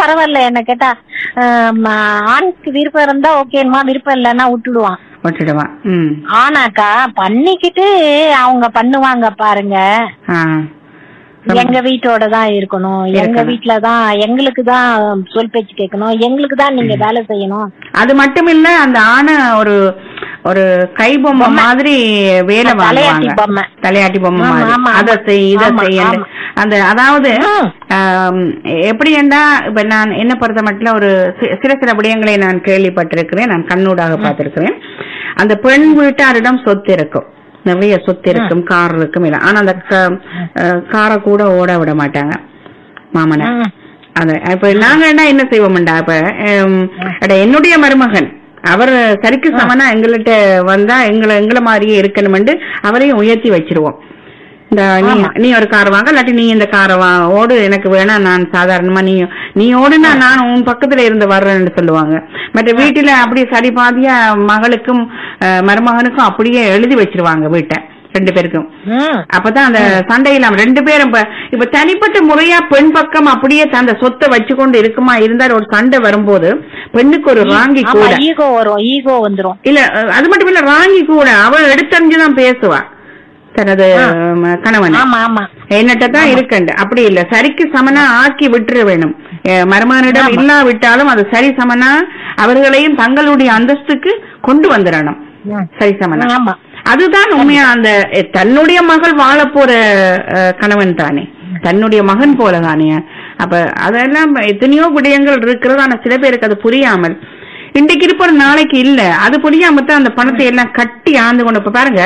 பரவாயில்ல என்ன கேட்டா ஆஹ் ம- ஆணுக்கு விருப்பம் இருந்தா ஓகேமா விருப்பம் இல்லைன்னா விட்டுடுவான் விட்டுடுவான் ம் ஆனாக்கா பண்ணிக்கிட்டு அவங்க பண்ணுவாங்க பாருங்க ஆ எங்க வீட்டோட தான் இருக்கணும் எங்க இருக்கணும். வீட்ல தான் எங்களுக்கு தான் சொல் பேச்சு கேட்கணும் எங்களுக்கு தான் நீங்க வேலை செய்யணும் அது மட்டும் இல்ல அந்த ஆணை ஒரு ஒரு கைபொம்மை மாதிரி வேலை தலையாட்டி வாங்குவாங்க பொம்மை. தலையாட்டி பொம்மை ஆமா, மாதிரி ஆமா, அதை ஆமா. செய் இதை ஆமா, செய் ஆமா. அந்த அதாவது ம். ஆம், எப்படி என்றா இப்ப நான் என்ன பொறுத்த மட்டும் ஒரு சி- சில சில விடயங்களை நான் கேள்விப்பட்டிருக்கிறேன் நான் கண்ணூடாக பார்த்திருக்கிறேன் அந்த பெண் வீட்டாரிடம் சொத்து இருக்கும் நிறைய சொத்து இருக்கும் கார் இருக்கும் இல்ல ஆனா அந்த க- அஹ், காரை கூட ஓட விட மாட்டாங்க மாமனை ம். அத இப்ப நாங்க என்ன என்ன செய்வோம்டா இப்ப ஹம், அட, என்னுடைய மருமகன் அவர் சரிக்கு சமனா எங்கள்கிட்ட வந்தா எங்களை எங்களை மாதிரியே இருக்கணும்னு அவரையும் உயர்த்தி வச்சிருவோம் இந்த நீ ஆமா. நீ ஒரு கார் வாங்க இல்லாட்டி நீ இந்த காரை வா ஓடு எனக்கு வேணா நான் சாதாரணமா நீ நீ ஓடுனா நான் உன் பக்கத்துல இருந்து வர்றேன்னு சொல்லுவாங்க மற்ற வீட்டுல அப்படியே சரி பாதியா மகளுக்கும் அஹ், மருமகனுக்கும் அப்படியே எழுதி வச்சிருவாங்க வீட்டை ரெண்டு பேருக்கும் ம். அப்பதான் அந்த சண்டை இல்லாம ரெண்டு பேரும் இப்ப இப்ப தனிப்பட்ட முறையா பெண் பக்கம் அப்படியே அந்த சொத்தை வச்சுக்கொண்டு இருக்குமா இருந்தால் ஒரு சண்டை வரும்போது பெண்ணுக்கு ஒரு ராங்கி ஆமா கூட ஈகோ வரும் ஈகோ வந்துரும் இல்ல அஹ், அது மட்டும் இல்ல ராங்கி கூட அவள் எடுத்தறிஞ்சுதான் பேசுவா தனது ம, கணவன் ஆமா ஆமா என்னட்ட தான் இருக்கண்டு அப்படி இல்ல சரிக்கு சமனா ஆக்கி விட்டுற வேணும் அஹ், மருமகனிடம் இல்லாவிட்டாலும் அது சரி சமனா அவர்களையும் தங்களுடைய அந்தஸ்துக்கு கொண்டு வந்துடணும் ம். சரி சமனா ஆமா அதுதான் உண்மையா அந்த அஹ், தன்னுடைய மகள் வாழ போற அஹ், கணவன் தானே தன்னுடைய மகன் போல தானே அப்ப அதெல்லாம் எத்தனையோ விடயங்கள் இருக்கிறது ஆனா சில பேருக்கு அது புரியாமல் இன்றைக்கு இருப்பது நாளைக்கு இல்ல அது புரியாம தான் அந்த பணத்தை எல்லாம் கட்டி ஆந்து கொண்டு இப்ப பாருங்க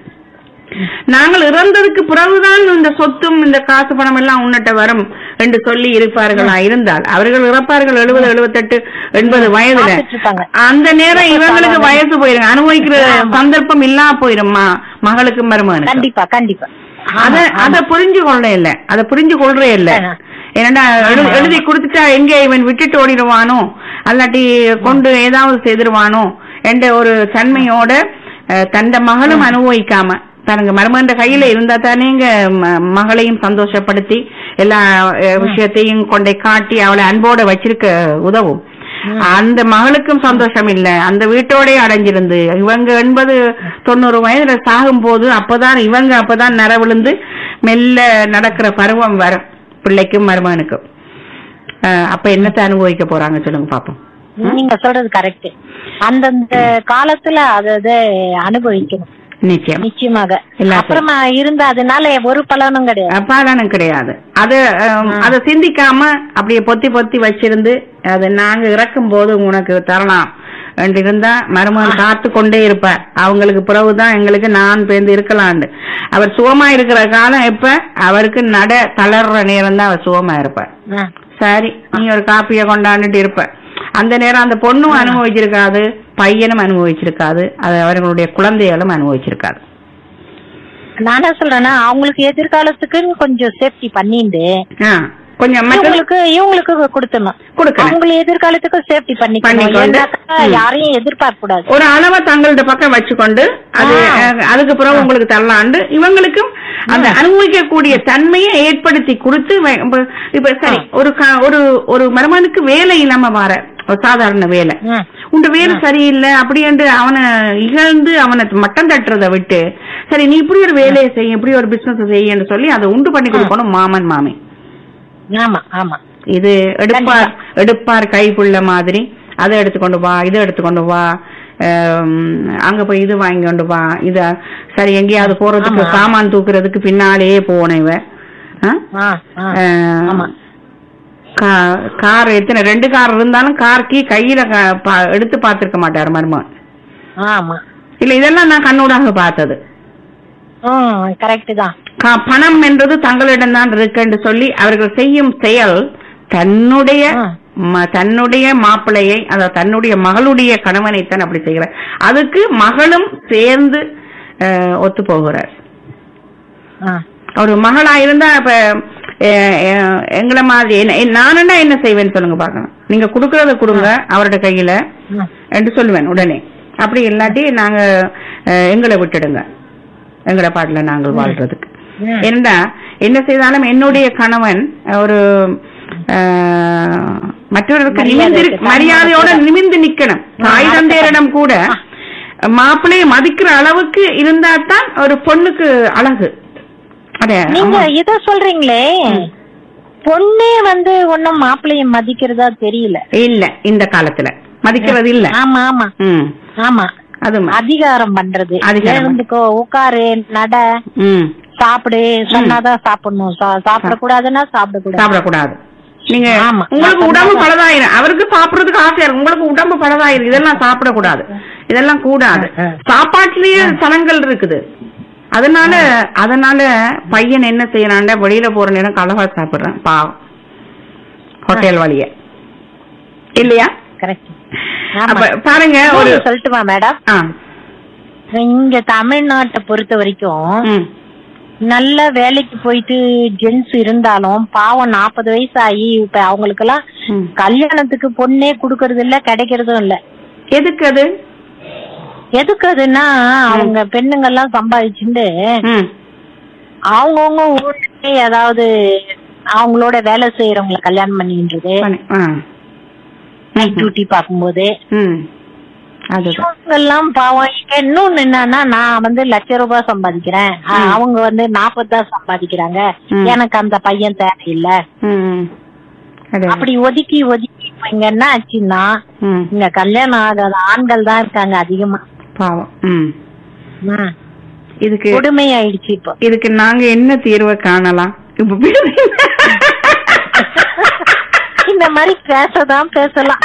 நாங்கள் இறந்ததுக்கு பிறகுதான் இந்த சொத்தும் இந்த காசு பணம் எல்லாம் உன்னிட்ட வரும் என்று சொல்லி இருப்பார்களா இருந்தால் அவர்கள் இறப்பார்கள் எழுபது எழுபத்தெட்டு எண்பது வயதுல பார்த்துட்டு இருப்பாங்க. அந்த நேரம் இவங்களுக்கு வயசு போயிரும் அனுபவிக்கிற சந்தர்ப்பம் இல்லாம போயிருமா மகளுக்கு மருமகனுக்கு கண்டிப்பா கண்டிப்பா அத அத புரிஞ்சு கொள்ள இல்ல அத புரிஞ்சு கொள்றே இல்ல ஆமா. ஏன்னா எழு- எழுதி கொடுத்துட்டா எங்க இவன் விட்டுட்டு ஓடிடுவானோ அல்லாட்டி கொண்டு ஏதாவது செய்திருவானோ என்ற ஒரு தன்மையோட அஹ், தந்த மகளும் அனுபவிக்காம தனக்கு மருமகன் கையில இருந்தா தானே இங்க ம- மகளையும் சந்தோஷப்படுத்தி எல்லா அஹ், விஷயத்தையும் கொண்டே காட்டி அவளை அன்போட வச்சிருக்க உதவும் அந்த மகளுக்கும் சந்தோஷம் இல்ல அந்த வீட்டோட அடைஞ்சிருந்து இவங்க எண்பது தொண்ணூறு வயதுல சாகும் போது அப்பதான் இவங்க அப்பதான் நர விழுந்து மெல்ல நடக்கிற பருவம் வரும் பிள்ளைக்கும் மருமகனுக்கும் அஹ் அப்ப என்னத்தை அனுபவிக்க போறாங்க சொல்லுங்க பாப்போம் நீங்க சொல்றது கரெக்ட் அந்தந்த காலத்துல அத அத அனுபவிக்கணும் நிச்சயம் நிச்சயமாக எல்லாத்தையும். அப்புறமா இருந்தா அதனால ஒரு பலனும் கிடையாது பாலனம் கிடையாது அது அஹ், அதை சிந்திக்காம அப்படியே பொத்தி பொத்தி வச்சிருந்து அதை நாங்க இறக்கும் போது உனக்கு தரலாம் என்று இருந்தா மருமகன் காத்து கொண்டே இருப்பார் அவங்களுக்கு பிறகுதான் எங்களுக்கு நான் பேர்ந்து இருக்கலாம்னு அவர் சுகமா இருக்கிற காலம் எப்ப அவருக்கு நட தளர்ற நேரம் தான் அவர் சுகமா இருப்பார் ஆ. சரி நீ ஒரு காப்பிய கொண்டாண்டுட்டு இருப்ப அந்த நேரம் அந்த பொண்ணும் அனுபவிச்சிருக்காது பையனும் அனுபவிச்சிருக்காது அது அவர்களுடைய குழந்தைகளும் அனுபவிச்சிருக்காது நான் என்ன சொல்றேன்னா அவங்களுக்கு எதிர்காலத்துக்குன்னு கொஞ்சம் சேஃப்டி பண்ணிட்டு ஆ, கொஞ்சம் மற்ற இவங்களுக்கு இவங்களுக்கு கொடுத்துடணும் கொடுக்கணும் அவங்க எதிர்காலத்துக்கு சேஃப்டி பண்ணிக்கணும் பண்ணிக்கொண்டு, ஏன்னாக்கா ம். யாரையும் எதிர்பார்க்க கூடாது ஒரு அளவை தங்களோட பக்கம் வச்சுக்கொண்டு அது ஆ. அஹ், அதுக்கு பிறகு உங்களுக்கு தரலாண்டு இவங்களுக்கும் அந்த அனுபவிக்கக்கூடிய தன்மையை ஏற்படுத்தி கொடுத்து வை- இப்ப- இப்ப சரி ஒரு க- ஒரு ஒரு மருமனுக்கு வேலை இல்லாம வர ஒரு சாதாரண வேலை ம். உண்ட வேலை சரியில்லை அப்படி என்று அவனை இகழ்ந்து அவனை மட்டம் தட்டுறதை விட்டு சரி நீ இப்படி ஒரு வேலையை செய் இப்படி ஒரு பிசினஸ் செய்யன்னு சொல்லி அதை உண்டு பண்ணி கொடுக்கணும் மாமன் மாமி ஆமா ஆமா இது எடுப்பார் எடுப்பார் கைப்புள்ள மாதிரி அதை எடுத்துக்கொண்டு வா இதை எடுத்துக்கொண்டு வா ஆம், அங்க போய் இது வாங்கி கொண்டு வா இத சரி எங்கேயாவது போறதுக்கு ஆமா. சாமான் தூக்குறதுக்கு பின்னாலேயே போன இவ ஆ? ஆ, ஆ. ஆ, ஆமா. கா- கார் எத்தனை ரெண்டு கார் இருந்தாலும் கார் கீ கையில க- பா- எடுத்து பார்த்திருக்க மாட்டார் மருமகன் ஆமா இல்ல இதெல்லாம் நான் கண்ணூடாக பார்த்தது ம் கரெக்ட் தான் கா- பணம் என்றது தங்களிடம் தான் இருக்குன்னு சொல்லி அவர்கள் செய்யும் செயல் தன்னுடைய ஆ. ம- தன்னுடைய மாப்பிள்ளையை அதாவது தன்னுடைய மகளுடைய கணவனைத்தான் அப்படி செய்கிறார் அதுக்கு மகளும் சேர்ந்து அஹ், ஒத்து போகிறார் ஆ. ஒரு மகளா இருந்தா இப்ப அஹ், அஹ், எங்களை மாதிரி என்ன- என்ன- நானுன்னா என்ன செய்வேன்னு சொல்லுங்க பாக்கலாம் நீங்க குடுக்கறத கொடுங்க அவரோட கையில ம். என்று சொல்லுவேன் உடனே அப்படி இல்லாட்டி நாங்க அஹ், எங்களை விட்டுடுங்க எங்களை பாட்டுல நாங்கள் வாழ்றதுக்கு ம். ஏன்னா என்ன செய்தாலும் என்னுடைய கணவன் ஒரு அஹ், மற்றவர்களுக்கு மரியாதை நிமிந்து இருக்கு. மரியாதையோட தாய் நிமிந்து நிக்கணும் ஆ, தாய் அடுத்த தந்தையரிடம் கூட ஆ. மாப்பிள்ளையை மதிக்கிற அளவுக்கு இருந்தா தான் ஒரு பொண்ணுக்கு அழகு அட, நீங்க ஆமா. இத சொல்றீங்களே பொண்ணே வந்து ஒன்னும் மாப்பிள்ளைய மதிக்கிறதா தெரியல இல்ல இந்த காலத்துல மதிக்கிறது இல்ல ஆமா ஆமா ம் ஆமா அது ம- அதிகாரம் பண்றது அதிகாரம். எழுந்துக்கோ உட்காரு நட ம் சாப்பிடு சொன்னாதான் சாப்பிடணும் சா- சாப்பிடக்கூடாதுன்னா சாப்பிடக்கூடாது சாப்பிடக்கூடாது நீங்க ஆமா. உங்களுக்கு நான் உடம்பு சொன்னதான். பலதாயிரும் அவருக்கு சாப்பிடுறதுக்கு ஆசையா இருக்கு உங்களுக்கு உடம்பு பலதாயிரும் இதெல்லாம் சாப்பிடக்கூடாது இதெல்லாம் கூடாது ஆ, ஆ. சாப்பாட்டுலயே சலங்கள் இருக்குது அதனால அதனால பையன் என்ன செய்யறான்டா வெளியில போற நேரம் கலவா சாப்பிடுறான் பாவம் ஹோட்டல் வழிய இல்லையா கரெக்ட் அப்ப பாருங்க ஒரு சொல்லட்டுமா மேடம் ஆ இங்க தமிழ்நாட்டை பொறுத்த வரைக்கும் ம் நல்ல வேலைக்கு போயிட்டு ஜென்ஸ் இருந்தாலும் பாவம் நாற்பது வயசு ஆகி இப்ப அவங்களுக்கு எல்லாம் ம். கல்யாணத்துக்கு பொண்ணே குடுக்கறது இல்ல கிடைக்கிறதும் இல்ல எதுக்கு அது எதுக்கு அதுன்னா அவங்க பெண்ணுங்க எல்லாம் சம்பாதிச்சுட்டு ம் அவங்கவுங்க ஊர்லயே ஏதாவது அவங்களோட வேலை செய்யறவங்கள கல்யாணம் பண்ணின்றது பண்ணி- ஆ நைட் டியூட்டி பார்க்கும்போது ம் அதுதான் இவங்க எல்லாம் பாவம் இங்க இன்னொன்னு என்னன்னா நான் வந்து லட்ச ரூபாய் சம்பாதிக்கிறேன் அஹ் அவங்க வந்து நாற்பது சம்பாதிக்கிறாங்க ம். எனக்கு அந்த பையன் தேவையில்ல ம் அது அப்படி ஒதுக்கி ஒதுக்கி இப்ப இங்க என்ன ஆச்சுன்னா ம் இங்க கல்யாணம் ஆகாத ஆண்கள் தான் இருக்காங்க அதிகமா பாவம் ம் ம். இதுக்கு கொடுமை ஆயிடுச்சு இப்போ இதுக்கு நாங்க என்ன தீர்வை காணலாம் இப்ப இந்த மாதிரி பேசதான் பேசலாம்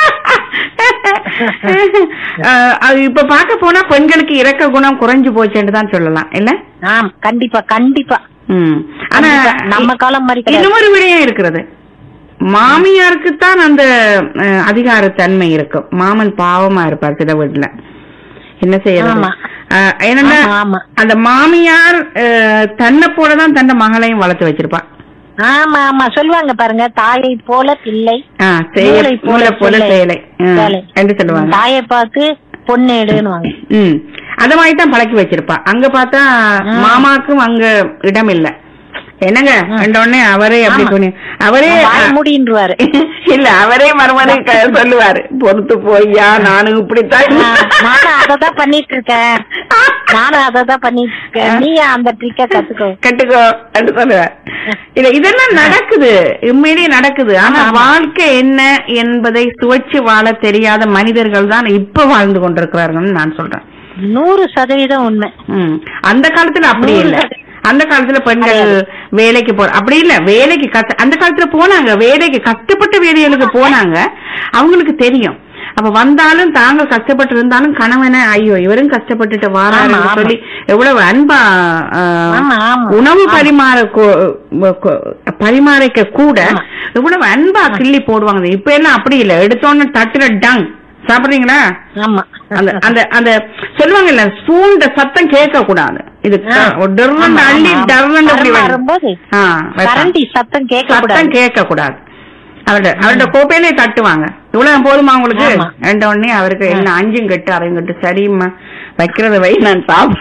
அஹ், அது இப்ப பார்க்க போனா பெண்களுக்கு இறக்க குணம் குறைஞ்சு போச்சுன்னு தான் சொல்லலாம் இல்ல ஆம் கண்டிப்பா கண்டிப்பா ம் ஆனா கண்டிப்பா. நம்ம காலம் மாதிரி கிடையாது. இன்னொரு விடயம் இருக்கிறது மாமியாருக்கு தான் அந்த அஹ், அதிகாரத்தன்மை இருக்கும் மாமன் பாவமா இருப்பார் சில வீட்டுல என்ன செய்யறது ஆமா. அஹ், என்னன்னா ஆமா, ஆமா. அந்த மாமியார் அஹ், தன்னை போலதான் தன்னை மகளையும் வளர்த்து வச்சிருப்பா ஆமா ஆமா சொல்லுவாங்க பாருங்க தாயை போல பிள்ளை ஆ, செயல் நூலை போல நூலை போல சேலை. செயலை ம், சேலை. என்று சொல்லுவாங்க தாயை பார்த்து பொண்ணு எடுன்னுவாங்க ம் அத மாதிரி தான் பழக்கி வச்சிருப்பா அங்க பார்த்தா ம். மாமாக்கும் அங்க இடம் இல்ல என்னங்க உடனே அவரே அப்படி ஆமா. சொன்னி அவரே வாய மூடின்றுவாரு இல்ல அவரே மறுமணி சொல்லுவாரு பொறுத்து போய்யா நானும் இப்படித்தான் ஆ, நானும் அததான் பண்ணிட்டு இருக்கேன் நானும் அததான் பண்ணிட்டு இருக்கேன் நீ அந்த ட்ரிக்க கத்துக்கோ கட்டுக்கோ அப்படி சொல்லுவார் இல்ல இதெல்லாம் நடக்குது உண்மையிலேயே நடக்குது ஆனா ஆமா. வாழ்க்கை என்ன என்பதை சுவைச்சு வாழ தெரியாத மனிதர்கள் தான் இப்ப வாழ்ந்து கொண்டிருக்கிறார்கள் நான் சொல்றேன் நூறு சதவீதம் உண்மை ம். அந்த காலத்துல அப்படி நூறு இல்ல சதவீதம். அந்த காலத்துல பெண்கள் வேலைக்கு போ அப்படி இல்ல வேலைக்கு கஷ்ட அந்த காலத்துல போனாங்க வேலைக்கு கஷ்டப்பட்ட வேலைகளுக்கு போனாங்க அவங்களுக்கு தெரியும் அப்ப வந்தாலும் தாங்க கஷ்டப்பட்டு இருந்தாலும் கணவனை ஐயோ இவரும் கஷ்டப்பட்டுட்டு ஆமா, வாராருன்னு ஆமா. சொல்லி எவ்வளவு அன்பா ஆ, ஆமா, ஆமா. உணவு ஆமா. பரிமாற கொ- கொ- பரிமாறிக்க கூட ஆமா. எவ்வளவு அன்பா கிள்ளி போடுவாங்க இப்ப எல்லாம் அப்படி இல்ல எடுத்தோன்னு தட்டுல டங் சாப்பிடுறீங்களா ஆமா அந்த அந்த அந்த சொல்லுவாங்கல்ல ஸ்பூன் சத்தம் கேட்க கூடாது இது ஆ. டர்ரன் ஆமா, அள்ளி ஆமா. டர்ரன் அப்படி வேணும். வரும்போது ஆ, வைப்பாங்க. கரண்டி சத்தம் கேட்க சத்தம் கூடாது கேட்க கூடாது அவர்ட அவர்ட கோப்பையிலே தட்டுவாங்க இவ்வளவு போதுமா உங்களுக்கு ஆமா. ரெண்ட உடனே அவருக்கு என்ன அஞ்சும் கட்டு அரையும் கட்டு சரிம்மா வைக்கிறத வை நான் சாப்பிட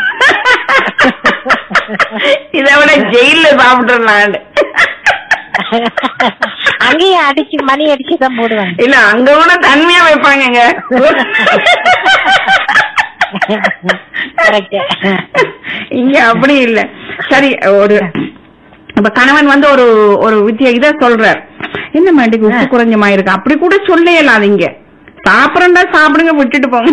இதை விட ஜெயில சாப்பிடுறேன் அங்கேயும் அடிச்சு மணி அடிச்சு தான் போடுவாங்க இல்ல அங்க கூட தன்மையா வைப்பாங்கங்க கரெக்ட் இங்க அப்படி இல்ல சரி ஒரு இப்ப கணவன் வந்து ஒரு ஒரு வித்திய இத சொல்றார் என்ன மாட்டுக்கு உப்பு குறைஞ்சமா இருக்கு அப்படி கூட சொல்ல இயலாதீங்க சாப்பிடண்டா சாப்பிடுங்க விட்டுட்டு போங்க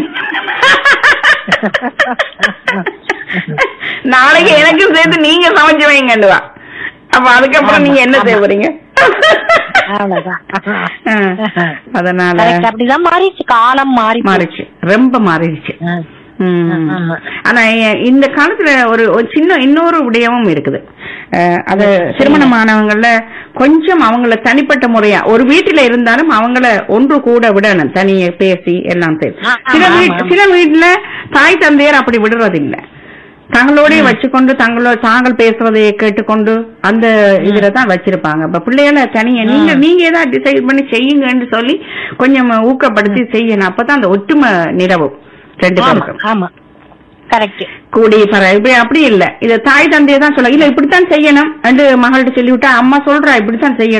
நாளைக்கு எனக்கும் சேர்த்து நீங்க சமைச்சு வைங்கண்டுவா அப்ப அதுக்கப்புறம் நீங்க என்ன ஆமா. செய்ய போறீங்க அவ்வளவுதான் ஆ, அதனால Correct. அப்படிதான் மாறிடுச்சு காலம் மாறி போச்சு. மாறிச்சு ரொம்ப மாறிடுச்சு ஆ. ம். ஆமா. ஆனா எ- இந்த காலத்துல ஒரு ஒரு சின்ன இன்னொரு விடயமும் இருக்குது அஹ், அது திருமணமானவங்கள கொஞ்சம் அவங்கள தனிப்பட்ட முறையா ஒரு வீட்டுல இருந்தாலும் அவங்கள ஒன்று கூட விடணும் தனியே பேசி எல்லாம் பேசி ஆ, சில ஆமா, வீட் ஆமா. சில வீட்டுல தாய் தந்தையர் அப்படி விடுறது இல்ல தங்களோடய வச்சுக்கொண்டு தங்களோ தாங்கள் பேசுறதை கேட்டுக்கொண்டு அந்த இதுல தான் வச்சிருப்பாங்க இப்ப பிள்ளைகள தனியா நீங்க நீங்க ஏதாவது டிசைட் பண்ணி செய்யுங்கன்னு சொல்லி கொஞ்சம் ஊக்கப்படுத்தி செய்யணும் அப்பதான் அந்த ஒற்றுமை நிலவும் ரெண்டு ஆமா பேருக்கும் ஆமா கரெக்ட் கூடி பர இப்படி அப்படி இல்ல இத தாய் தந்தையை தான் சொல்ல இல்ல இப்படித்தான் செய்யணும் என்று மகள்கிட்ட சொல்லிவிட்டா அம்மா சொல்றா இப்படித்தான் செய்யணும்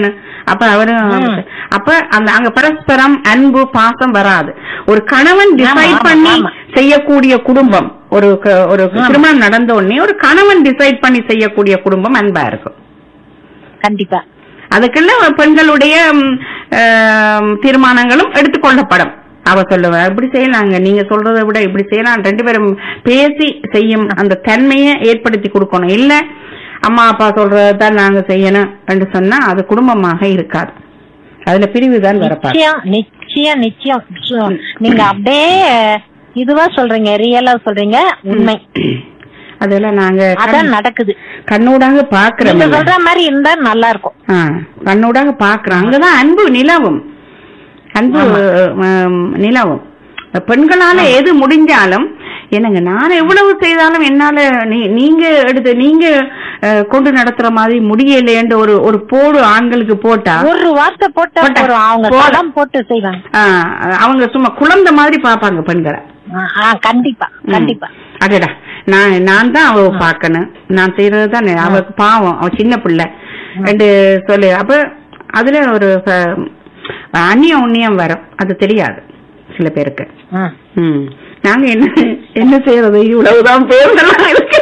அப்ப அவரும் ம். அப்ப அந்த அங்க பரஸ்பரம் அன்பு பாசம் வராது ஒரு கணவன் டிசைட் ஆமா, பண்ணி ஆமா. செய்யக்கூடிய குடும்பம் ஒரு க- ஒரு ஆமா. திருமணம் நடந்த உடனே ஒரு கணவன் டிசைட் பண்ணி செய்யக்கூடிய குடும்பம் அன்பா இருக்கும் கண்டிப்பா அதுக்கெல்லாம் பெண்களுடைய ம், ஆம், தீர்மானங்களும் எடுத்துக்கொள்ளப்படும் அவ சொல்லுவ இப்படி செய்யலாங்க நீங்க சொல்றதை விட இப்படி செய்யலாம் ரெண்டு பேரும் பேசி செய்யும் அந்த தன்மையை ஏற்படுத்தி கொடுக்கணும் இல்ல அம்மா அப்பா சொல்றதான் நாங்க செய்யணும் என்று சொன்னா அது குடும்பமாக இருக்காது அதுல பிரிவு தான் வரப்பாரு நிச்சயம் நிச்சயம் நிச்சயம் சு- நீங்க அப்படியே இதுவா சொல்றீங்க ரியலா சொல்றீங்க உண்மை அதெல்லாம் நாங்க அதான் கண்- நடக்குது கண்ணூடாக நீங்க பாக்குறோம் சொல்ற மாதிரி இருந்தா நல்லா இருக்கும் ஆ, கண்ணூடாக பாக்குறோம் அங்கதான் அன்பு நிலவும் அன்பு ஆம், நிலவும் பெண்களால எது முடிஞ்சாலும் என்னங்க நான் எவ்வளவு செய்தாலும் என்னால நீ- நீங்க எடுத்து நீங்க அஹ், கொண்டு நடத்துற மாதிரி முடியலையேன்ற ஒரு ஒரு போடு ஆண்களுக்கு போட்டா ஒரு வார்த்தை போட்டா போட்டா. போறோம் அவங்க போட. படம் போட்டு செய்வாங்க ஆ, அவங்க சும்மா குழந்தை மாதிரி பாப்பாங்க பெண்களை ஆ, ஆ, கண்டிப்பா ம். கண்டிப்பா அடடா நான் நான் தான் அவ பாக்கணும் நான் செய்யறது தான் அவளுக்கு பாவம் அவ சின்ன பிள்ளை ரெண்டு சொல்லு அப்ப அதுல ஒரு அஹ், அந்நியம் உண்ணியம் வரும் அது தெரியாது சில பேருக்கு ம். ம் நாங்க என்ன என்ன செய்யறது இவ்வளவுதான் பேருந்தெல்லாம் இருக்கு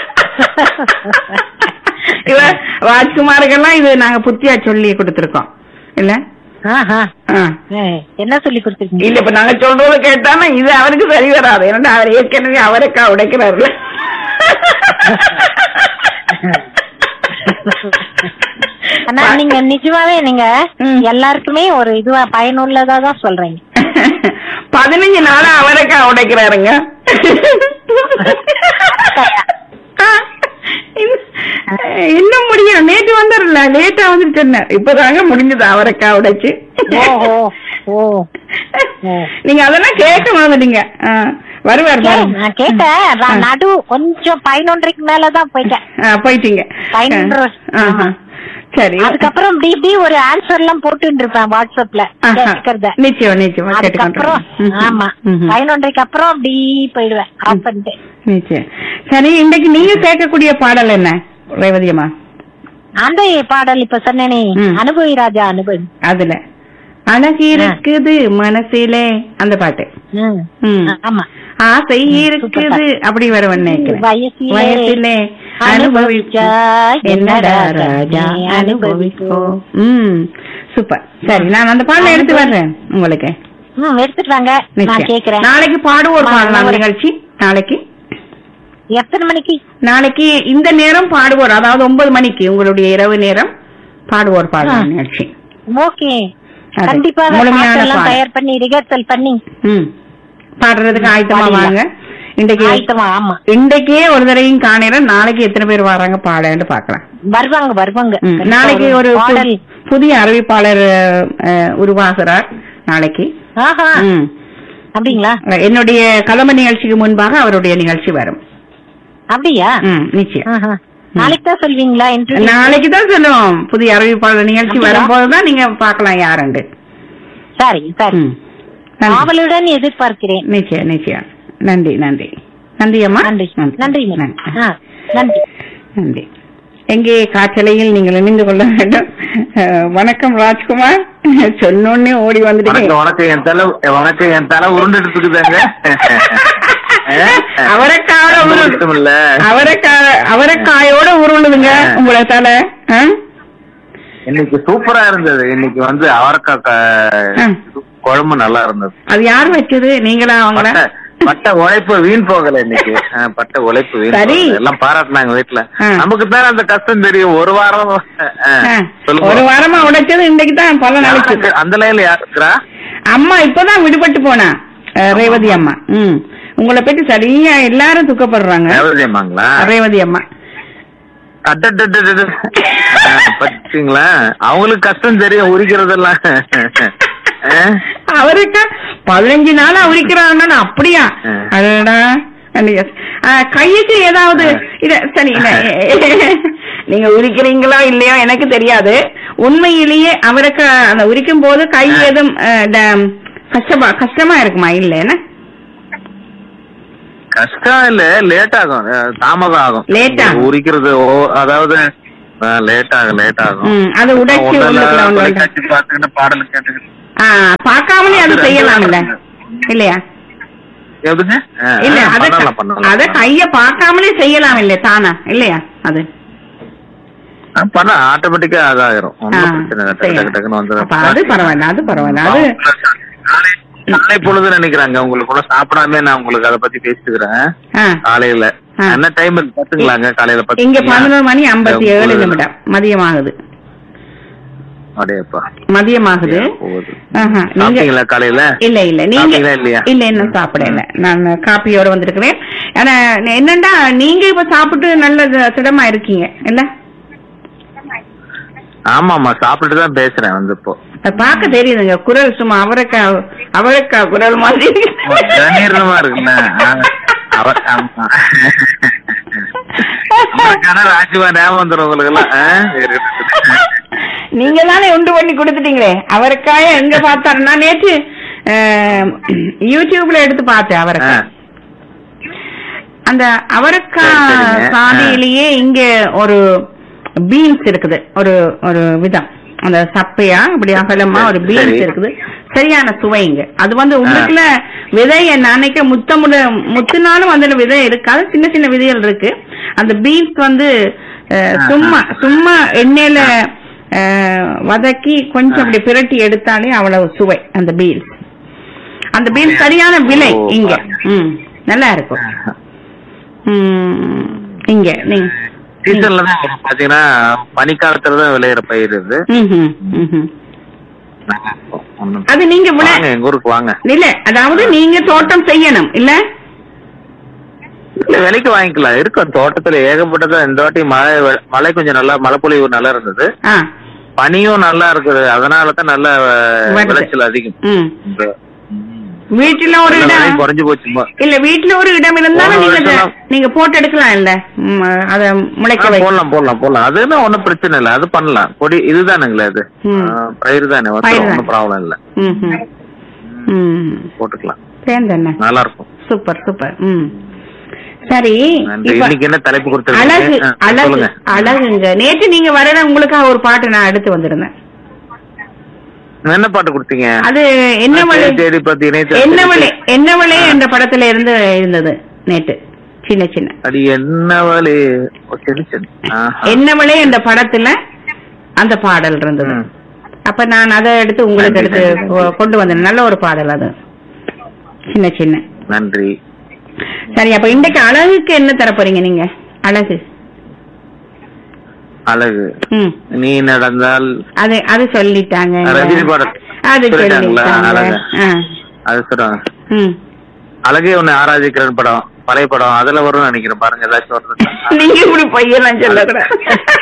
இவ ராஜ்குமாருக்கெல்லாம் இது நாங்க புத்தியா சொல்லி கொடுத்திருக்கோம் இல்ல ஆஹா. ஆ. ஏய், என்ன சொல்லி கொடுத்துருக்கீங்க இல்ல இப்ப நாங்க சொல்றத கேட்டானா இது அவருக்கு சரி வராது ஏன்னா அவர் ஏற்கனவே அவரைக்கா உடைக்கிறாருல ஆனா நீங்க நிஜமாவே நீங்க ம். எல்லாருக்குமே ஒரு இதுவா பயனுள்ளதா தான் சொல்றீங்க பதினஞ்சு நாளா அவரைக்கா உடைக்கிறாருங்க இன்னும் முடியும் நேற்று வந்துடல லேட்டா வந்துட்டு சொன்னார் இப்பதாங்க முடிஞ்சது அவரைக்கா உடைச்சு ஓஹோ ஓ ஓ. நீங்க அதெல்லாம் கேட்க மறந்துட்டீங்க ஆ, வருவார் சரி, பாருங்க. நான் கேட்டேன் நான் ஆ. நடு கொஞ்சம் பதினொன்றைக்கு மேலதான் போயிட்டேன் ஆ, போயிட்டீங்க பதினொன்று. ஆ, ஆஹா. சரி அதுக்கப்புறம் இப்படி இப்படி ஒரு ஆன்சர் எல்லாம் போட்டுட்டு இருப்பேன் வாட்ஸ்அப்ல ஆஹா. கேட்கறத நிச்சயம் நிச்சயமா அதுக்கப்புறம் கேட்டுக்கொண்டு ஆமா பதினொன்றைக்கு அப்புறம் அப்படி போயிடுவேன் ஆஃப் பண்ணிட்டு நிச்சயம் சரி இன்னைக்கு நீங்க கேட்கக்கூடிய பாடல் என்ன ரேவதியம்மா அந்த பாடல் இப்ப சொன்னேனே ம். அனுபவி ராஜா அனுபவி அதுல அழகு இருக்குது மனசிலே அந்த பாட்டு ம். ம். ஆமா ஆசை இருக்குது அப்படி வருவன் நினைக்கிறேன் வயசிலே வயசிலே அனுபவிச்சா என்னடா ராஜா அனுபவிக்கோ ம் சூப்பர் சரி நான் அந்த பாடல எடுத்து வர்றேன் உங்களுக்கு ம் எடுத்துட்டு வாங்க நான் நிச்சயம். கேக்குறேன் நாளைக்கு பாடுவோர் வா, பாடலாம் ஒரு- நிகழ்ச்சி நாளைக்கு எத்தனை மணிக்கு நாளைக்கு இந்த நேரம் பாடுவோர் அதாவது ஒன்பது மணிக்கு உங்களுடைய இரவு நேரம் பாடுவோர் பாடலாம் ஆ. நிகழ்ச்சி ஓகே அது. கண்டிப்பா முழுமையான எல்லாம் பாடல். தயார் பண்ணி ரிஹர்சல் பண்ணி ம் பாடுறதுக்கு ஆயத்தமா பாடிடலாம். வாங்க இன்றைக்கு ஆயத்தமா ஆமா இன்றைக்கே ஒரு தடவையும் காணிறேன் நாளைக்கு எத்தனை பேர் வராங்க பாடன்னு பாக்கலாம் வருவாங்க வருவாங்க ம். நாளைக்கு ஒரு பு- பாடல் புதிய அறிவிப்பாளர் அஹ், உருவாகிறார் நாளைக்கு ஆஹா ம். அப்படிங்களா என்னுடைய கலம நிகழ்ச்சிக்கு முன்பாக அவருடைய நிகழ்ச்சி வரும் அப்படியா ம், நிச்சயம் ஆஹா. நாளைக்கு தான் சொல்வீங்களா இன்டர்வியூ நாளைக்கு தான் சொல்லுவோம் புதிய அறிவிப்பாளர் நிகழ்ச்சி அப்படியா? வரும்போதுதான் நீங்க பார்க்கலாம் யாருண்டு சரி சரி ம். நன்றி. ஆவலுடன் எதிர்பார்க்கிறேன் நிச்சயம் நிச்சயம் நன்றி நன்றி நன்றி அம்மா நன்றி நன்றி நன்றி ஆ, நன்றி நன்றி எங்கே காற்றலையில் நீங்கள் இணைந்து கொள்ள வேண்டும் அஹ், வணக்கம் ராஜ்குமார் சொன்னோன்னே ஓடி வந்துட்டீங்க வணக்கம் வணக்கம் என் தலை வணக்கம் என் தலை உருண்டுட்டு இருக்குதாங்க அவரைக்காயோட உருள் மட்டும் இல்ல அவரைக்காய அவரைக்காயோட உருளுதுங்க உங்களை தலை ஆ? இன்னைக்கு சூப்பரா இருந்தது இன்னைக்கு வந்து அவரைக்காய் க- ம். குழம்பு நல்லா இருந்தது அது யார் வச்சது நீங்களா அவங்கள பட்ட பட்ட உழைப்பு வீண் போகல இன்னைக்கு ஆ, பட்ட உழைப்பு வீண் சரி. போகல எல்லாம் பாராட்டினாங்க வீட்டுல ஆ. நமக்கு தானே அந்த கஷ்டம் தெரியும் ஒரு வாரம் ஆ, ஆ. சொல்லுங்க ஒரு வாரமா உடைச்சது இன்னைக்கு தான் பல நாளைக்கு யாருக்கு- அந்த லைன்ல யார் இருக்கிறா அம்மா இப்பதான் விடுபட்டு போனா அஹ், ரேவதி அம்மா ம் உங்களை பத்தி சரியா எல்லாரும் துக்கப்படுறாங்க ரேவதி அம்மாங்களா ரேவதி அம்மா அட்டட்டட்டட்டட்ட. ஆ, பாத்தீங்களா அவங்களுக்கு கஷ்டம் தெரியும் உரிக்கிறதெல்லாம் ஆ? அவருக்கா பதினஞ்சு நாளா உரிக்கிறாங்கன்னா அப்படியா ஆ. அடடா அன்னைக்கு, ஆ, கையுக்கு ஏதாவது இல்ல சரி இல்ல நீங்க உரிக்கிறீங்களோ இல்லையோ எனக்கு தெரியாது உண்மையிலேயே அவருக்கு அந்த உரிக்கும் போது கை ஆ. எதுவும் அஹ், ட- கஷ்டமா கஷ்டமா இருக்குமா இல்ல என்ன கஷ்டம் இல்ல லேட் ஆகும் அஹ் தாமதம் ஆகும் Late ஆகும். உரிக்கிறது ஓ- அதாவது லேட் ஆகும் லேட் ஆகும் ம், அது உடைச்சு ஒண்ணும் இல்ல, உள்ளுக்குள்ள ஒண்ணு வந்து- தொலைக்காட்சி பார்த்துக்கிட்டு பாடல் கேட்டுக்கிட்டு ஆ, பார்க்காமலே அது அது செய்யலாம்ல இல்லையா எப்படிங்க ஆ, இல்ல ஆ, அத பண்ணலாம் பண்ணலாம் அத கைய பார்க்காமலே செய்யலாம் இல்ல தானா இல்லையா அது ஆ, பண்ண ஆட்டோமேட்டிக்கா அதாயிரும் ஆ, ஒன்றும் பிரச்சனை இல்லை டக்கு செய்யலாம். டக்கு டக்குன்னு வந்துடும் அப்ப அது பரவாயில்ல அது பரவாயில்ல அது காலை- காலை பொழுது நினைக்கிறாங்க உங்களுக்கு கூட சாப்பிடாம நான் உங்களுக்கு அதை பத்தி பேசிட்டுக்கிறேன் ஆ, காலையில ஆ. என்ன டைம் பாத்துக்கலாங்க காலையில பத்து இங்க மணியா? பதினோரு மணி ஐம்பத்தி ஏழு உங்களுக்கு- நிமிடம் மதியம் ஆகுது அடேப்பா மதியம் ஆகுது போகுது ஆஹா, நீங்க சாப்பிட்டீங்களா காலையில இல்ல இல்ல நீங்க சாப்பிட்டீங்களா இல்லையா? இல்ல இன்னும் சாப்பிடல நான் காப்பியோட வந்திருக்கிறேன் ஆனா என்னண்டா நீங்க இப்ப சாப்பிட்டு நல்ல தி- திடமா இருக்கீங்க இல்ல ஆமா ஆமா சாப்பிட்டுட்டு தான் பேசுறேன் வந்து இப்போ அது பார்க்க தெரியுதுங்க குரல் சும்மா அவரைக்கா அவரைக்கா குரல் மாதிரி கணீர்னமா இருக்குல்ல ஆ, அவ- ஆமா. அவருக்கான ராஜிவா ஞாபகம் வந்துடும் உங்களுக்கு எல்லாம் ஆ? இருக்கட்டும். நீங்க தானே உண்டு பண்ணி கொடுத்துட்டீங்களே அவரைக்காய எங்க பார்த்தாரு நான் நேற்று அஹ், யூடியூப்ல எடுத்து பார்த்தேன் ஆ. அவரைக்காய் அந்த அவரைக்காய் சரி, சரிங்க. சாதியிலேயே இங்க ஒரு பீன்ஸ் இருக்குது ஒரு ஒரு விதம் அந்த சப்பையா அப்படி அகலமா ஒரு பீன்ஸ் சரி. இருக்குது சரியான சுவைங்க அது வந்து உள்ளுக்குள்ள விதை நினைக்க முத்தமுட முத்துனாலும் வந்து விதை இருக்காது சின்ன சின்ன விதைகள் இருக்கு அந்த பீன்ஸ் வந்து அஹ், ஆ, சும்மா ஆ. சும்மா எண்ணெயில அஹ், வதக்கி கொஞ்சம் ஆ. அப்படி பிரட்டி எடுத்தாலே அவ்வளவு சுவை அந்த பீன்ஸ் அந்த பீன்ஸ் சரியான விலை ஓ, இங்க பாருங்க. ம் நல்லா இருக்கும் ம், இங்க நீங்க சீசன்ல தான் வரும். பாத்தீங்கன்னா பனிக்காலத்துல தான் விளையிற பயிர் இது ம்ஹும், ம்ஹும். நல்லா இருக்கும். ஒண்ணும் அது நீங்க விளை- வாங்க எங்க ஊருக்கு வாங்க இல்ல அதாவது நீங்க தோட்டம் செய்யணும் இல்ல இல்ல விலைக்கு வாங்கிக்கலாம் இருக்கும் தோட்டத்துல ஏகப்பட்டதா இந்த வாட்டி மழை மழை கொஞ்சம் நல்லா மழை பொழிவு நல்லா இருந்தது ஆ பனியும் நல்லா இருக்குது அதனால தான் நல்ல அஹ், வருது. விளைச்சல் அதிகம் ம் இந்த வீட்டுல ஒரு வெள்ள இடம் விலை குறைஞ்சு போச்சுமா இல்ல வீட்டுல ஒரு இடம் இருந்தாலும் போன நீங்க அத- வருஷம் நீங்க போட்டு எடுக்கலாம் இல்ல ம், அத முளைக்க ஆ, வை போடலாம் போடலாம் போடலாம் அதுன்னா ஒண்ணும் பிரச்சனை இல்ல அது பண்ணலாம் கொடி இதுதானுங்களே அது ம். ஆ, பயிர் தானே பயிர் வந்துரும், தான். ஒண்ணும் ப்ராப்ளம் இல்ல ம் ம். ம் போட்டுக்கலாம் சேர்ந்தண்ணே நல்லா இருக்கும் சூப்பர் சூப்பர் ம் சரி நன்றி. இப்ப இன்னைக்கு என்ன தலைப்பு அழகு கொடுத்துருக்கீங்க ஆ, அழகு சொல்லுங்க அழகுங்க நேற்று நீங்க வரல உங்களுக்காக ஒரு பாட்டு நான் எடுத்து வந்திருந்தேன் என்ன பாட்டு கொடுத்தீங்க அது என்னவளே தேடி தேடி பார்த்து இணையத்துல என்னவளே என்னவளே என்ற படத்துல இருந்து இருந்தது நேற்று சின்ன சின்ன அது என்னவளே ஓ, சரி சரி ஆஹா. என்னவளே என்ற படத்துல அந்த பாடல் இருந்தது ம். அப்ப நான் அதை எடுத்து உங்களுக்கு நன்றி, எடுத்து நன்றி. கொ- கொண்டு வந்தேன் நல்ல ஒரு பாடல் அது சின்ன சின்ன நன்றி சரி அப்ப இன்றைக்கு அழகுக்கு என்ன தர போறீங்க நீங்க அழகு அழகு ம் நீ நடந்தால் அது அது சொல்லிட்டாங்க ரஜினி பாடல் அது சொல்லிட்டாங்களா? சொல்லிட்டாங்க அழகு. ஆ. அது சொல்றாங்க ம் அழகே ஒண்ணு ஆராதிக்கிறன் படம் பழைய படம் அதுல வரும்னு நினைக்கிறேன் பாருங்க ஏதாச்சும் வருது நீங்க இப்படி பையெல்லாம் சொல்லக்கூடாது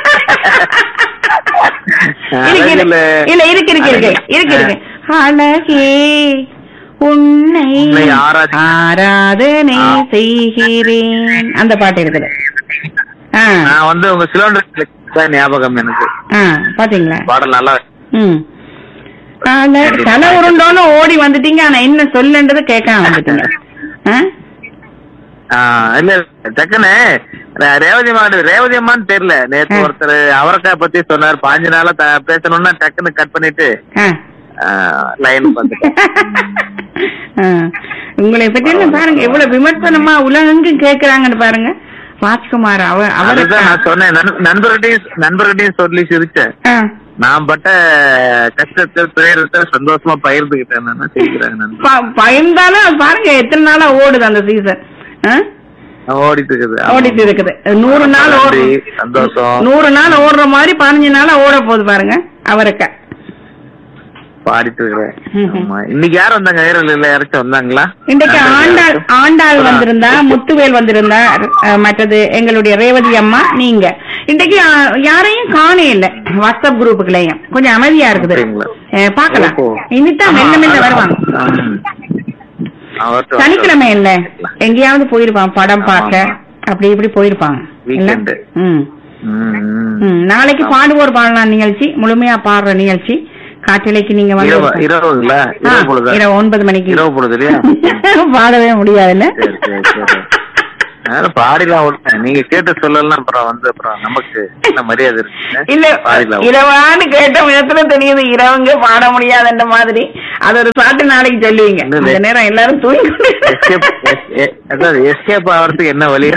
இருக்கு, இருக்கு. இல்ல இருக்கு இருக்கு இருக்கு இருக்கு இருக்கு அழகே உன்னை உன்னை ஆராதி- ஆராதனை ஆ. செய்கிறேன் அந்த பாட்டு இருக்குது ஆ நான் வந்து உங்க சிலிண்டர் தான் ஞாபகம் எனக்கு ஆ பாத்தீங்களா பாடல் நல்லா ம் ஆனா, தலை உருண்டோன்னு ஓடி வந்துட்டீங்க ஆனா என்ன சொல்லுன்றது கேட்காம வந்துட்டீங்க ஆ? ஆ, இல்ல டக்குன்னு ரே- ரேவதி அம்மா ரேவதி அம்மான்னு தெரியல நேத்து ஆ. ஒருத்தர் அவரைக்காய் பத்தி சொன்னார் பாஞ்சு நாளா த- பேசணும்னா டக்குன்னு கட் பண்ணிட்டு ஆ. லைன் வந்துட்டேன் ஆ. உங்களை பத்தி எல்லாம் பாருங்க எவ்வளவு விமர்சனமா உலகெங்கும் கேக்குறாங்கன்னு பாருங்க ராஜ்குமார் அவ அவரை அதுதான் நான் சொன்னேன் நண்- நண்பர்கிட்டயும் நண்பர்கிட்டயும் சொல்லி சிரிச்சேன் ஆ. நான் பட்ட கஷ்டத்தை துயரத்தை சந்தோஷமா பகிர்ந்துகிட்டேன் நான் செய்கிறேன் நண்பர் ப- பயந்தாலும் பாருங்க எத்தனை நாளா ஓடுது அந்த சீசன் ஓடிட்டு இருக்குது ஆமா. ஓடிட்டு இருக்குது நூறு நாள் நன்றி, ஓடுது சந்தோஷம் நூறு நாள் ஓடுற மாதிரி பதினஞ்சு நாளா ஓட போகுது பாருங்க அவருக்கு பாடிட்டு இருக்கிறேன் ம். ஆமா. இன்னைக்கு யார் வந்தாங்க ஐரல் இல்ல யாராச்சும் வந்தாங்களா இன்றைக்கு நண்பர்கள் ஆண்டாள் யாராச்சும்? ஆண்டாள் வந்திருந்தா முத்துவேல் வந்திருந்தா அஹ், மற்றது எங்களுடைய ரேவதி அம்மா நீங்க இன்றைக்கு அஹ், யாரையும் காணே இல்ல வாட்ஸ்அப் குரூப்புகளையும் கொஞ்சம் அமைதியா இருக்குது அப்படிங்களா? அஹ், பார்க்கலாம் ஓஹோ. இனிதான் மெல்ல மெல்ல வருவாங்க ம். அவர்ட்ட சனிக்கிழமை இல்ல எங்கேயாவது போயிருப்பான் படம் ஆமா, பார்க்க ஆமா. அப்படி இப்படி போயிருப்பாங்க இல்ல? Weekend. ம் ம், ம். ம். நாளைக்கு ஆமா. பாடுவோர் பாடலாம் நிகழ்ச்சி முழுமையா பாடுற நிகழ்ச்சி காட்டிலைக்கு நீங்க வந்து இரவு இரவுங்களா ஆ, இரவு பொழுதா இரவு ஒன்பது மணிக்கு இரவு பொழுது இல்லையா பாடவே முடியாதுல்ல சரி சரி சரி அதனால பாடிலாம் விட்டேன் நீங்க கேட்டு சொல்லலாம் அப்புறம் வந்து அப்புறம் நமக்கு என்ன மரியாதை இருக்கு இல்ல பாடிலாம் இரவான்னு கேட்ட விதத்துல தெரியுது இரவுங்க பாட முடியாதுன்ற மாதிரி அது ஒரு பாட்டு நாளைக்கு சொல்லுவீங்க இல்ல, அந்த இல்ல. நேரம் எல்லாரும் தூங்கி எஸ்கேப் அதாவது எஸ்கேப் ஆகிறதுக்கு என்ன வழி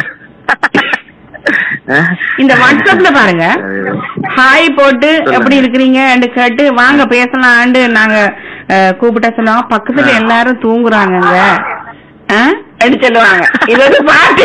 இந்த வாட்ஸ்அப்ல பாருங்க ஹாய் போட்டு சொல்லுங்க. எப்படி இருக்கிறீங்கன்னு கேட்டு வாங்க பேசலாம்னு நாங்க அஹ், கூப்பிட்டா சொல்லுவோம் பக்கத்துல ஆ. எல்லாரும் தூங்குறாங்கங்க ஆ? அப்படி சொல்லுவாங்க இது ஒரு பாட்டு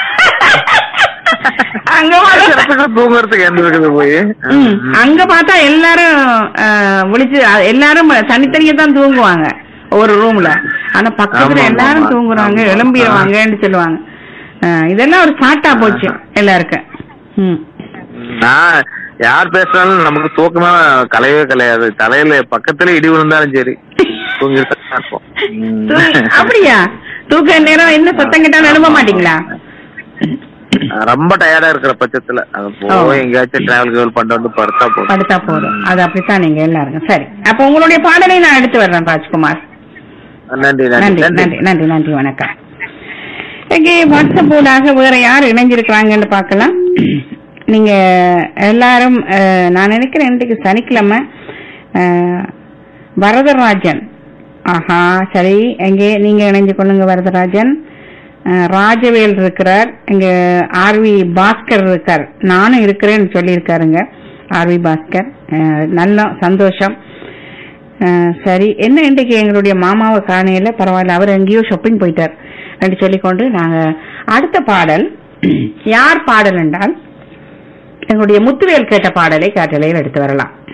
அங்க பார்த்தா- தூங்குறதுக்கு எந்த இருக்குது போய் ம், அங்க பார்த்தா எல்லாரும் அஹ், விழிச்சு அ- எல்லாரும் தனித்தனியா தான் தூங்குவாங்க ஒரு ரூம்ல ஆனா பக்கத்துல ஆமா, ஆமா, எல்லாரும் ஆமா. தூங்குறாங்க ஆமா. எழும்பிடுவாங்கன்னு சொல்லுவாங்க அஹ், இதெல்லாம் ஒரு சாட்டா போச்சு எல்லாருக்கும் ம். நான் யார் பேசினாலும் நமக்கு தூக்கமா கலையவே கலையாது தலையில பக்கத்துல இடி விழுந்தாலும் சரி தூங்கிட்டு தான் இருப்போம் ம். தூங்கி- அப்படியா தூக்க நேரம் என்ன சத்தம் கேட்டாலும் எழும்ப மாட்டீங்களா ரொம்ப டயர்டா இருக்கிற பட்சத்துல அது ஓ. போய் எங்கேயாச்சும் டிராவல் கேவல் பண்ணிட்டு வந்து படுத்தா போதும் படுத்தா போதும் அது அப்படித்தான் நீங்க எல்லாருக்கும் சரி அப்ப உங்களுடைய பாடலை நான் எடுத்து வர்றேன் ராஜ்குமார் நன்றி நன்றி நன்றி நன்றி நன்றி நன்றி வணக்கம் இங்கே வாட்ஸ்அப் ஊடாக வேற யார் இணைஞ்சிருக்கிறாங்கன்னு பார்க்கலாம் நீங்க எல்லாரும் அஹ், நான் நினைக்கிறேன் இன்றைக்கு சனிக்கிழமை அஹ், வரதராஜன் ஆஹா சரி எங்கே நீங்க இணைஞ்சு கொள்ளுங்க வரதராஜன் அஹ், ராஜவேல் இருக்கிறார் இங்க ஆர்வி பாஸ்கர் இருக்கார் நானும் இருக்கிறேன்னு சொல்லியிருக்காருங்க ஆர்வி பாஸ்கர் அஹ், நல்ல சந்தோஷம் அஹ், சரி என்ன இன்றைக்கு எங்களுடைய மாமாவை காணையில பரவாயில்ல அவர் எங்கேயோ ஷாப்பிங் போயிட்டார் என்று சொல்லிக்கொண்டு நாங்க அடுத்த பாடல் யார் பாடல் என்றால் எங்களுடைய முத்துவேல் கேட்ட பாடலை காற்றலையில் எடுத்து வரலாம்